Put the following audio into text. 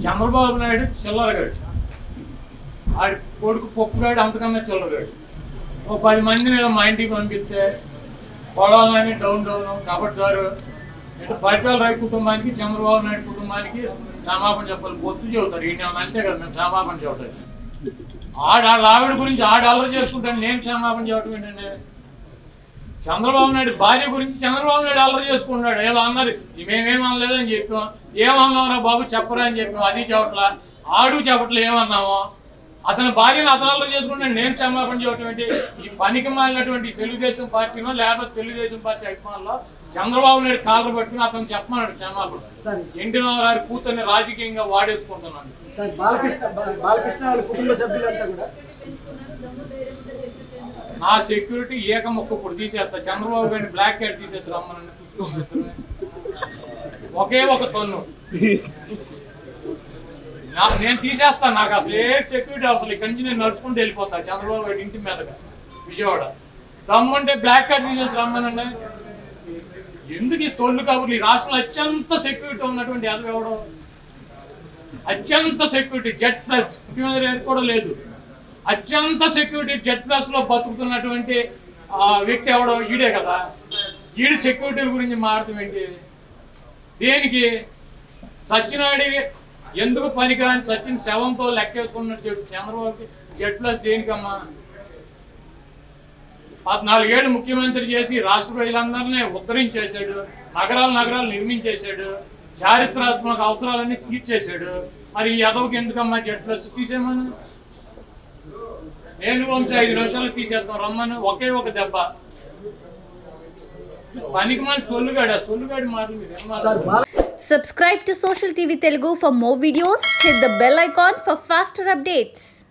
చంద్రబాబు నాయుడు చిల్లరగాడు ఆడి కొడుకు పొప్పుగాడు అంతకన్నా చిల్లరగాడు ఓ పది మందిని ఇలా మా ఇంటికి పంపిస్తే పొలాలని డౌన్ డౌన్ కబడ్దారు ఇటు పరిటాల రాయ్ కుటుంబానికి చంద్రబాబు నాయుడు కుటుంబానికి క్షమాపణ చెప్పాలి బొత్తు చెబుతారు ఈయన అంతే కదా మేము క్షమాపణ చెప్పలేదు ఆడ వాళ్ళ ఆవిడ గురించి ఆడ అల్లరి చేసుకుంటాను నేను క్షమాపణ చెప్పడం ఏంటండి చంద్రబాబు నాయుడు భార్య గురించి చంద్రబాబు నాయుడు అల్లరి చేసుకున్నాడు ఏదో అన్నారు మేమేం అనలేదని చెప్పాం ఏమన్నారా బాబు చెప్పరా అని చెప్పాం అది చెప్పట్లా ఆడు చెప్పట్లే ఏమన్నాము అతని భార్యను అతను అల్లరి చేసుకుంటాడు నేను క్షమాపణ చెప్పడం ఏంటి ఈ పనికి మాలినటువంటి తెలుగుదేశం పార్టీనో లేకపోతే తెలుగుదేశం పార్టీ అభిమానులు చంద్రబాబు నాయుడు కాలర్ పట్టుకుని అతను చెప్పమన్నాడు క్షమాపణ సరే ఎన్టీ రామారావు కూతుర్ని రాజకీయంగా వాడేసుకుంటున్నాను సార్ బాలకృష్ణ బా- బాలకృష్ణ వాళ్ళ కుటుంబ సభ్యులంతా కూడా నా సెక్యూరిటీ ఏక మొక్క ఇప్పుడు తీసేస్తా చంద్రబాబు గారిని బ్లాక్ క్యాట్ తీసేసి రమ్మని చూసుకోవాలి ఒకే ఒక తన్ను నా- నేను తీసేస్తాను నాకు అసలు ఏ సెక్యూరిటీ అసలు ఇక్కడి నుంచి నేను నడుచుకుంటూ వెళ్ళిపోతా చంద్రబాబు గారి ఇంటి మీదగా విజయవాడ దమ్ముంటే బ్లాక్ కార్డ్ తీసేసి రమ్మనండి ఎందుకు ఈ తొల్లు కబుర్లు ఈ రాష్ట్రంలో అత్యంత సెక్యూరిటీ ఉన్నటువంటి ఎదవ ఎవడో అత్యంత సెక్యూరిటీ జెడ్ ప్లస్ ముఖ్యమంత్రి గారికి కూడా లేదు అత్యంత సెక్యూరిటీ జెడ్ ప్లస్ లో బతుకుతున్నటువంటి ఆ, వ్యక్తి ఎవడో ఈడే కదా ఈడు సెక్యూరిటీ గురించి మాట్లాడటం ఏంటి దేనికి సత్యనాయుడి ఎందుకు పనికిరాని సచిన్ శవంతో లెక్కేసుకున్నట్టు చెప్పి చంద్రబాబుకి జెడ్ ప్లస్ దేనికమ్మా పద్నాలుగేళ్ళు ముఖ్యమంత్రి చేసి రాష్ట్ర ప్రజలందరినీ ఉద్ధరించేశాడు నగరాలు నగరాలు నిర్మించేశాడు చారిత్రాత్మక అవసరాలన్నీ తీర్చేశాడు మరి ఈ ఎదవకి ఎందుకమ్మా జెడ్ ప్లస్ తీసేమను నేను వంశీ ఐదు నిమిషాలు తీసేద్దాం రమ్మను ఒకే ఒక దెబ్బ పనికి మన సొల్లుగాడు ఆ సొల్లుగాడి మాటలు మీరు ఏం సార్ మాట్లాడతారు? బాల Subscribe to Social TV Telugu for more videos. Hit the bell icon for faster updates.